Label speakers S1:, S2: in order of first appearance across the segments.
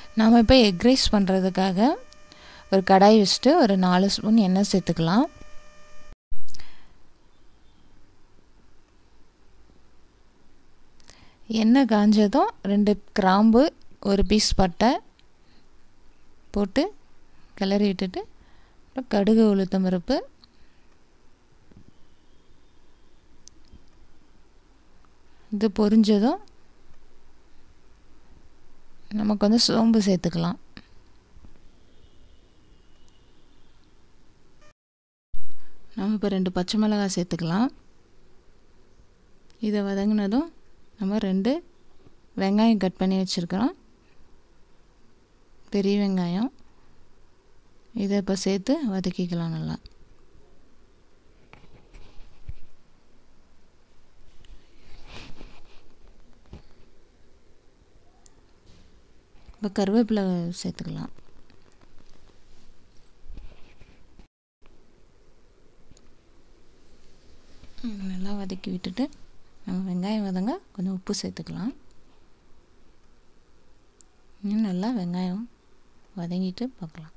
S1: நாம் இப்போ egg rice பண்ணுறதுக்காக ஒரு கடாய் வச்சுட்டு ஒரு நாலு ஸ்பூன் எண்ணெய் சேர்த்துக்கலாம் எண்ணெய் காஞ்சதும் ரெண்டு கிராம்பு ஒரு பீஸ் பட்டை போட்டு கிளறி விட்டுட்டு அப்புறம் கடுகு உளுத்தம் பருப்பு இது பொரிஞ்சதும் நமக்கு வந்து சோம்பு சேர்த்துக்கலாம் நம்ம இப்போ ரெண்டு பச்சை மிளகாய் சேர்த்துக்கலாம் இதை வதங்கினதும் நம்ம ரெண்டு வெங்காயம் கட் பண்ணி வச்சுருக்கிறோம் பெரிய வெங்காயம் இதை இப்போ சேர்த்து வதக்கிக்கலாம் நல்லா இப்போ கருவேப்பிலை சேர்த்துக்கலாம் நல்லா வதக்கி விட்டுட்டு நம்ம வெங்காயம் வதங்க கொஞ்சம் உப்பு சேர்த்துக்கலாம் இன்னும் நல்லா வெங்காயம் வதங்கிட்டு பார்க்கலாம்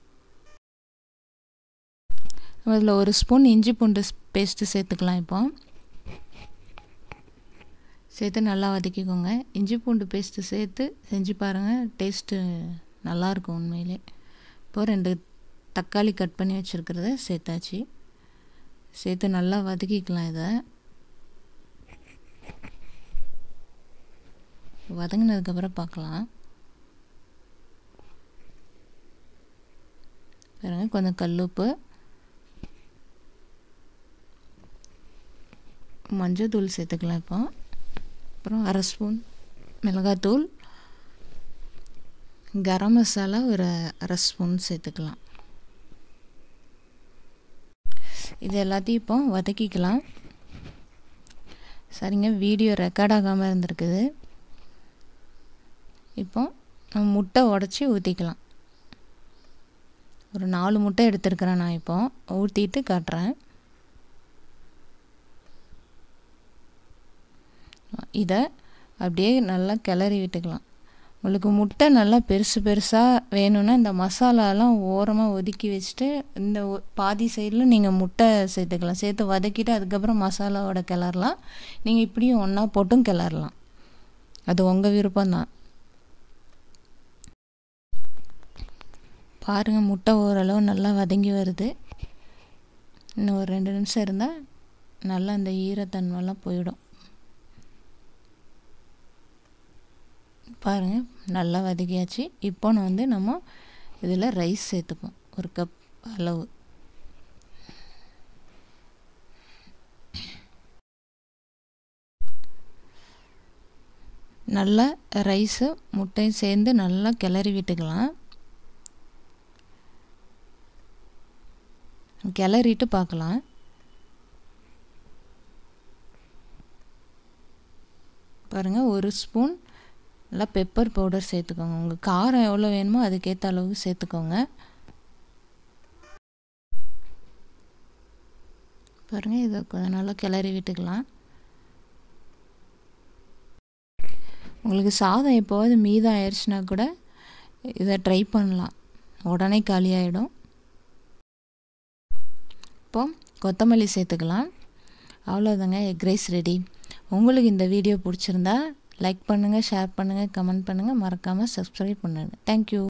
S1: அதில் ஒரு ஸ்பூன் இஞ்சி பூண்டு பேஸ்ட்டு சேர்த்துக்கலாம் இப்போ சேர்த்து நல்லா வதக்கிக்கோங்க இஞ்சி பூண்டு பேஸ்ட்டு சேர்த்து செஞ்சு பாருங்கள் டேஸ்ட்டு நல்லாயிருக்கும் உண்மையிலே இப்போ ரெண்டு தக்காளி கட் பண்ணி வச்சுருக்கிறத சேர்த்தாச்சு சேர்த்து நல்லா வதக்கிக்கலாம் இதை வதங்கினதுக்கப்புறம் பார்க்கலாம் பாருங்க கொஞ்சம் கல்லுப்பு மஞ்சள் தூள் சேர்த்துக்கலாம் இப்போ அப்புறம் அரை ஸ்பூன் மிளகாத்தூள் கரம் மசாலா ஒரு அரை ஸ்பூன் சேர்த்துக்கலாம் இது எல்லாத்தையும் இப்போ வதக்கிக்கலாம் சரிங்க வீடியோ ரெக்கார்ட் ஆகாமல் இருந்திருக்குது இப்போ நம்ம முட்டை உடச்சி ஊற்றிக்கலாம் ஒரு நாலு முட்டை எடுத்துருக்கிறேன் நான் இப்போ ஊற்றிட்டு காட்டுறேன் இதை அப்படியே நல்லா கிளறி விட்டுக்கலாம் உங்களுக்கு முட்டை நல்லா பெருசு பெருசாக வேணும்னா இந்த மசாலாலாம் ஓரமாக ஒதுக்கி வச்சுட்டு இந்த பாதி சைடில் நீங்கள் முட்டை சேர்த்துக்கலாம் சேர்த்து வதக்கிட்டு அதுக்கப்புறம் மசாலாவோட கிளறலாம் நீங்கள் இப்படியும் ஒன்றா போட்டும் கிளறலாம் அது உங்கள் விருப்பம்தான் பாருங்கள் முட்டை ஓரளவு நல்லா வதங்கி வருது இன்னும் ஒரு ரெண்டு நிமிஷம் இருந்தால் நல்லா அந்த ஈரத்தன்மைலாம் போயிடும் பாருங்கள் நல்லா வதக்கியாச்சு இப்போ வந்து நம்ம இதில் ரைஸ் சேர்த்துப்போம் ஒரு கப் அளவு நல்லா ரைஸு முட்டையும் சேர்ந்து நல்லா கிளறி விட்டுக்கலாம் கிளறிட்டு பார்க்கலாம் பாருங்கள் ஒரு ஸ்பூன் நல்லா பெப்பர் பவுடர் சேர்த்துக்கோங்க உங்கள் காரம் எவ்வளோ வேணுமோ அதுக்கேற்ற அளவுக்கு சேர்த்துக்கோங்க பாருங்கள் இதை கொஞ்சம் நல்லா கிளறி விட்டுக்கலாம் உங்களுக்கு சாதம் எப்போவாது மீதம் ஆயிடுச்சுன்னா கூட இதை ட்ரை பண்ணலாம் உடனே காலியாகிடும் இப்போ கொத்தமல்லி சேர்த்துக்கலாம் அவ்வளோதாங்க எக் ரைஸ் ரெடி உங்களுக்கு இந்த வீடியோ பிடிச்சிருந்தா லைக் பண்ணுங்கள் ஷேர் பண்ணுங்கள் கமெண்ட் பண்ணுங்கள் மறக்காமல் சப்ஸ்கிரைப் பண்ணுங்கள் தேங்க்யூ